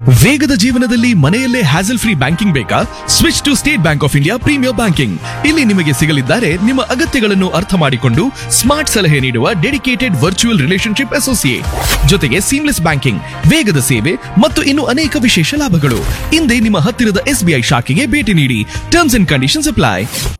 ವೇಗದ ಜೀವನದಲ್ಲಿ ಮನೆಯಲ್ಲೇ ಹ್ಯಾಸಲ್ ಫ್ರೀ ಬ್ಯಾಂಕಿಂಗ್ ಬೇಕಾ switch to State Bank of India premier banking ಇಲ್ಲಿ ನಿಮಗೆ ಸಿಗಲಿದ್ದಾರೆ ನಿಮ್ಮ ಅಗತ್ಯಗಳನ್ನು ಅರ್ಥ ಮಾಡಿಕೊಂಡು ಸ್ಮಾರ್ಟ್ ಸಲಹೆ ನೀಡುವ ಡೆಡಿಕೇಟೆಡ್ ವರ್ಚುವಲ್ ರಿಲೇಶನ್ಶಿಪ್ ಅಸೋಸಿಯೇಟ್ ಜೊತೆಗೆ ಸೀಮ್ಲೆಸ್ ಬ್ಯಾಂಕಿಂಗ್ ವೇಗದ ಸೇವೆ ಮತ್ತು ಇನ್ನು ಅನೇಕ ವಿಶೇಷ ಲಾಭಗಳು ಹಿಂದೆ ನಿಮ್ಮ ಹತ್ತಿರದ ಎಸ್ಬಿಐ ಶಾಖೆಗೆ ಭೇಟಿ ನೀಡಿ terms and conditions apply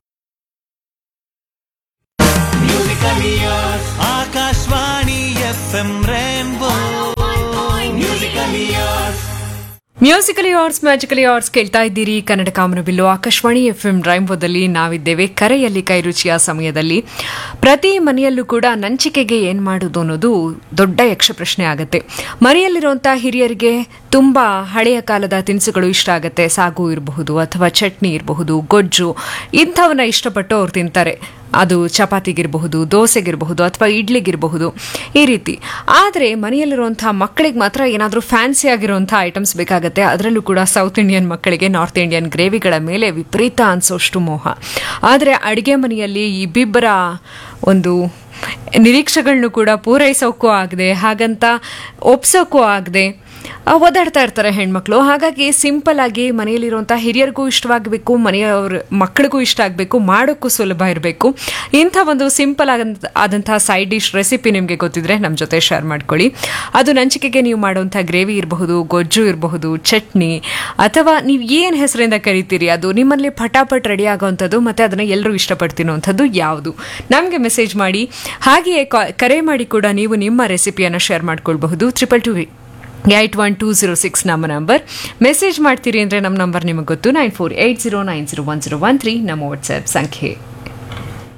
Akashvani F M rainbow musical ears musically arts magically arts ಕೇಳ್ತಾ ಇದ್ದೀರಿ ಕನ್ನಡ ಕಾಮನಬಿಲ್ಲು ಆಕಾಶವಾಣಿ ಎಫ್ ಎಂ ರೈಂಬೋದಲ್ಲಿ ನಾವಿದ್ದೇವೆ ಕರೆಯಲ್ಲಿ ಕೈರುಚಿಯ ಸಮಯದಲ್ಲಿ ಪ್ರತಿ ಮನೆಯಲ್ಲೂ ಕೂಡ ನಂಚಿಕೆಗೆ ಏನು ಮಾಡೋದು ಅನ್ನೋದು ದೊಡ್ಡ ಯಕ್ಷ ಪ್ರಶ್ನೆ ಆಗುತ್ತೆ ಮನೆಯಲ್ಲಿರುವಂಥ ಹಿರಿಯರಿಗೆ ತುಂಬ ಹಳೆಯ ಕಾಲದ ತಿನಿಸುಗಳು ಇಷ್ಟ ಆಗುತ್ತೆ ಸಾಗು ಇರಬಹುದು ಅಥವಾ ಚಟ್ನಿ ಇರಬಹುದು ಗೊಜ್ಜು ಇಂಥವನ್ನ ಇಷ್ಟಪಟ್ಟು ಅವ್ರು ತಿಂತಾರೆ ಅದು ಚಪಾತಿಗಿರಬಹುದು ದೋಸೆಗಿರಬಹುದು ಅಥವಾ ಇಡ್ಲಿಗಿರಬಹುದು ಈ ರೀತಿ ಆದರೆ ಮನೆಯಲ್ಲಿರುವಂಥ ಮಕ್ಕಳಿಗೆ ಮಾತ್ರ ಏನಾದರೂ ಫ್ಯಾನ್ಸಿ ಆಗಿರುವಂಥ ಐಟಮ್ಸ್ ಬೇಕಾಗುತ್ತೆ ಅದರಲ್ಲೂ ಕೂಡ ಸೌತ್ ಇಂಡಿಯನ್ ಮಕ್ಕಳಿಗೆ ನಾರ್ತ್ ಇಂಡಿಯನ್ ಗ್ರೇವಿಗಳ ಮೇಲೆ ವಿಪರೀತ ಅನಿಸೋಷ್ಟು ಮೋಹ ಆದರೆ ಅಡುಗೆ ಮನೆಯಲ್ಲಿ ಇಬ್ಬಿಬ್ಬರ ಒಂದು ನಿರೀಕ್ಷೆಗಳನ್ನು ಕೂಡ ಪೂರೈಸೋಕ್ಕೂ ಆಗದೆ ಹಾಗಂತ ಒಪ್ಸೋಕ್ಕೂ ಆಗದೆ ಓದಾಡ್ತಾ ಇರ್ತಾರೆ ಹೆಣ್ಮಕ್ಳು ಹಾಗಾಗಿ ಸಿಂಪಲ್ ಆಗಿ ಮನೆಯಲ್ಲಿರುವಂಥ ಹಿರಿಯರಿಗೂ ಇಷ್ಟವಾಗಬೇಕು ಮನೆಯವ್ರ ಮಕ್ಕಳಿಗೂ ಇಷ್ಟ ಆಗಬೇಕು ಮಾಡೋಕ್ಕೂ ಸುಲಭ ಇರಬೇಕು ಇಂಥ ಒಂದು ಸಿಂಪಲ್ ಆದಂಥ ಆದಂತಹ ಸೈಡ್ ಡಿಶ್ ರೆಸಿಪಿ ನಿಮಗೆ ಗೊತ್ತಿದ್ರೆ ನಮ್ಮ ಜೊತೆ ಶೇರ್ ಮಾಡ್ಕೊಳ್ಳಿ ಅದು ನಂಚಿಕೆಗೆ ನೀವು ಮಾಡುವಂಥ ಗ್ರೇವಿ ಇರಬಹುದು ಗೊಜ್ಜು ಇರಬಹುದು ಚಟ್ನಿ ಅಥವಾ ನೀವು ಏನು ಹೆಸರಿಂದ ಕರಿತೀರಿ ಅದು ನಿಮ್ಮಲ್ಲಿ ಪಟಾಪಟ್ ರೆಡಿ ಆಗೋವಂಥದ್ದು ಮತ್ತು ಅದನ್ನು ಎಲ್ಲರೂ ಇಷ್ಟಪಡ್ತಿರೋವಂಥದ್ದು ಯಾವುದು ನಮಗೆ ಮೆಸೇಜ್ ಮಾಡಿ ಹಾಗೆಯೇ ಕಾ- ಕರೆ ಮಾಡಿ ಕೂಡ ನೀವು ನಿಮ್ಮ ರೆಸಿಪಿಯನ್ನು ಶೇರ್ ಮಾಡ್ಕೊಳ್ಬಹುದು triple two eight one two zero six ನಮ್ಮ ನಂಬರ್ ಮೆಸೇಜ್ ಮಾಡ್ತೀರಿ ಅಂದರೆ ನಮ್ಮ ನಂಬರ್ ನಿಮಗೆ ಗೊತ್ತು nine four eight zero nine zero one zero one three ನಮ್ಮ ವಾಟ್ಸ್ಆ್ಯಪ್ ಸಂಖ್ಯೆ